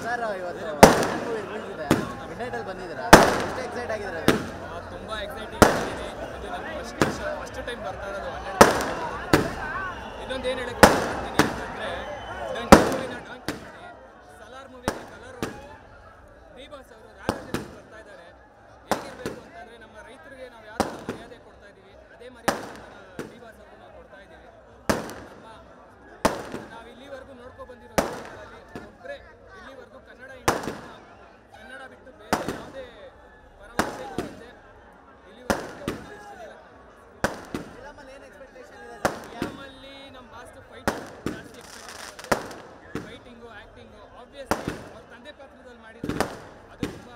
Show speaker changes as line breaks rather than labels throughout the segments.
sir ಇವತ್ತು movie release ಇದೆ ಮಿಡ್ನೈಟಲ್ಲಿ ಬಂದಿದ್ದೀರಾ ಎಷ್ಟು ಎಕ್ಸೈಟ್ ಆಗಿದ್ದೀರಾ
ತುಂಬ ಎಕ್ಸೈಟಿಂಗ್ ಆಗಿದ್ದೀನಿ ಇದು ನನ್ನ ಫಸ್ಟ್ ಫಸ್ಟ್ ಟೈಮ್ ಬರ್ತಾ ಇರೋದು ಹನ್ನೆರಡು ಇನ್ನೊಂದು ಏನು ಹೇಳಕ್ಕೆ ಇಷ್ಟಪಡ್ತೀನಿ ಅಂತಂದರೆ ಡಂಕಿ ಮೂವಿನ ಡಾಂಕಿ ಮಾಡಿ ಸಲಾರ್ ಮೂವಿಗೆ ಕಲರ್ ಡಿ ಬಾಸ್ ಅವರು ರಾಜಾಜನ್ ಬರ್ತಾ ಇದ್ದಾರೆ ಹೇಗಿರಬೇಕು ಅಂತಂದರೆ ನಮ್ಮ ರೈತರಿಗೆ ನಾವು ಯಾವ ಥರ ಮರ್ಯಾದೆ ಕೊಡ್ತಾ ಇದ್ದೀವಿ ಅದೇ ಮರ್ಯಾದೆ ಡಿ ಬಾಸ್ ಅವ್ರಿಗೆ ನಾವು ಕೊಡ್ತಾ ಇದ್ದೀವಿ ನಮ್ಮ ನಾವು ಇಲ್ಲಿವರೆಗೂ ನೋಡ್ಕೊ ಬಂದಿರೋ ಸಿನಿಮಾಗಳಲ್ಲಿ ಒಬ್ಬರೇ ಇಲ್ಲಿವರೆಗೂ ಕನ್ನಡ ಇಂಡಸ್ಟ್ರಿನ ಕನ್ನಡ ಬಿಟ್ಟು ಬೇರೆ ಯಾವುದೇ ಪರಭಾಷೆ ಬರುತ್ತೆ ಇಲ್ಲಿವರೆಗೂ
ಫಿಲಮಲ್ಲಿ ಏನು ಎಕ್ಸ್ಪೆಕ್ಟೇಷನ್ ಇದೆ
ಫಿಲಮಲ್ಲಿ ನಮ್ಮ ಮಾಸ್ಟರ್ ಫೈಟ್ ಜಾಸ್ತಿ ಎಕ್ಸ್ಪೆಕ್ಟ್ ಫೈಟಿಂಗು ಆ್ಯಕ್ಟಿಂಗು ಆಬ್ವಿಯಸ್ಲಿ ಅವ್ರ ತಂದೆ ಪಾತ್ರದಲ್ಲಿ ಮಾಡಿದ್ರು ಅದು ತುಂಬ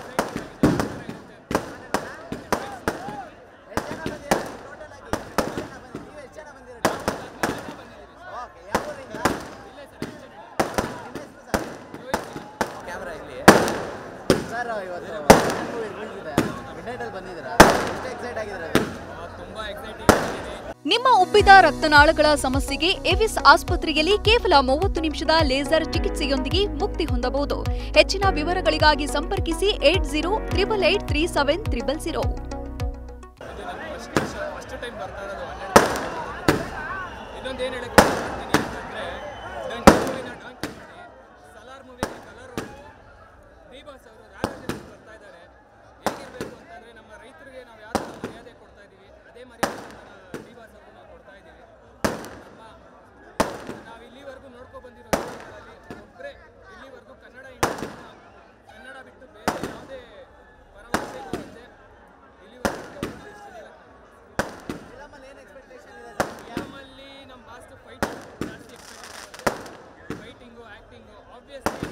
ಎಷ್ಟು ಜನ ಬಂದಿದ್ದೀರಾ ಟೋಟಲ್ ಆಗಿ ಎಷ್ಟು ಜನ ಬಂದಿದ್ದೀರಾ ನೀವು ಎಷ್ಟು ಜನ ಬಂದಿದ್ದೀರಾ ಓಕೆ ಯಾವ ಊರಿಂದ
ಇಲ್ಲೇ ಸರ್
ನಿಮ್ಮ ಹೆಸರು ಸರ್ ಕ್ಯಾಮ್ರಾ ಇಲ್ಲಿ ಸರ್ ಇವತ್ತು ಮೂವಿ ರಿಲೀಸ್ ಇದೆ ಮಿಡ್ನೈಟಲ್ಲಿ ಬಂದಿದ್ದೀರಾ ಎಷ್ಟು ಎಕ್ಸೈಟ್ ಆಗಿದ್ದೀರಾ
ತುಂಬ ಎಕ್ಸೈಟಿಂಗ್ ಆಗಿದೆ
ನಿಮ್ಮ ಉಬ್ಬಿದ ರಕ್ತನಾಳಗಳ ಸಮಸ್ಯೆಗೆ ಎವಿಸ್ ಆಸ್ಪತ್ರೆಯಲ್ಲಿ ಕೇವಲ ಮೂವತ್ತು ನಿಮಿಷದ ಲೇಸರ್ ಚಿಕಿತ್ಸೆಯೊಂದಿಗೆ ಮುಕ್ತಿ ಹೊಂದಬಹುದು ಹೆಚ್ಚಿನ ವಿವರಗಳಿಗಾಗಿ ಸಂಪರ್ಕಿಸಿ eight zero triple eight three seven triple zero
ಇದು ನನ್ನ ಫಸ್ಟ್ ಫಸ್ಟ್ ಟೈಮ್ ಬರ್ತಾ ಇರೋದು ಹನ್ನೆರಡು ಇನ್ನೊಂದು ಏನು ಹೇಳಕ್ಕೆ ಇಷ್ಟಪಡ್ತೀನಿ ಅಂತಂದರೆ ಡಂಕಿ ಮೂವಿನ ಡಾಂಕಿ ಮಾಡಿ ಸಲಾರ್ ಮೂವಿಗೆ ಕಲರ್ ಡಿ ಬಾಸ್ ಅವರು ರಾಜಾಜನ್ ಬರ್ತಾ ಇದ್ದಾರೆ ಹೇಗಿರಬೇಕು ಅಂತಂದರೆ ನಮ್ಮ ರೈತರಿಗೆ ನಾವು ಯಾವ ಥರ ಮರ್ಯಾದೆ ಕೊಡ್ತಾ ಇದ್ದೀವಿ ಅದೇ ಮರ್ಯಾದೆ ಡಿ ಬಾಸ್ ಅವ್ರಿಗೆ ನಾವು ಕೊಡ್ತಾ ಇದ್ದೀವಿ ನಮ್ಮ ನಾವು ಇಲ್ಲಿವರೆಗೂ ನೋಡ್ಕೊ ಬಂದಿರೋ ಸಿನಿಮಾಗಳಲ್ಲಿ ಒಬ್ಬರೇ ಇಲ್ಲಿವರೆಗೂ ಕನ್ನಡ ಇಂಡಸ್ಟ್ರಿನ ಕನ್ನಡ ಬಿಟ್ಟು ಬೇರೆ ಯಾವುದೇ ಪರಭಾಷೆ ಬರುತ್ತೆ ಇಲ್ಲಿವರೆಗೂ
ಫಿಲಮಲ್ಲಿ ಏನು ಎಕ್ಸ್ಪೆಕ್ಟೇಷನ್ ಇದೆ
ಫಿಲಮಲ್ಲಿ ನಮ್ಮ ಮಾಸ್ಟರ್ ಫೈಟ್ ಜಾಸ್ತಿ ಎಕ್ಸ್ಪೆಕ್ಟ್ ಫೈಟಿಂಗು ಆ್ಯಕ್ಟಿಂಗು ಆಬ್ವಿಯಸ್ಲಿ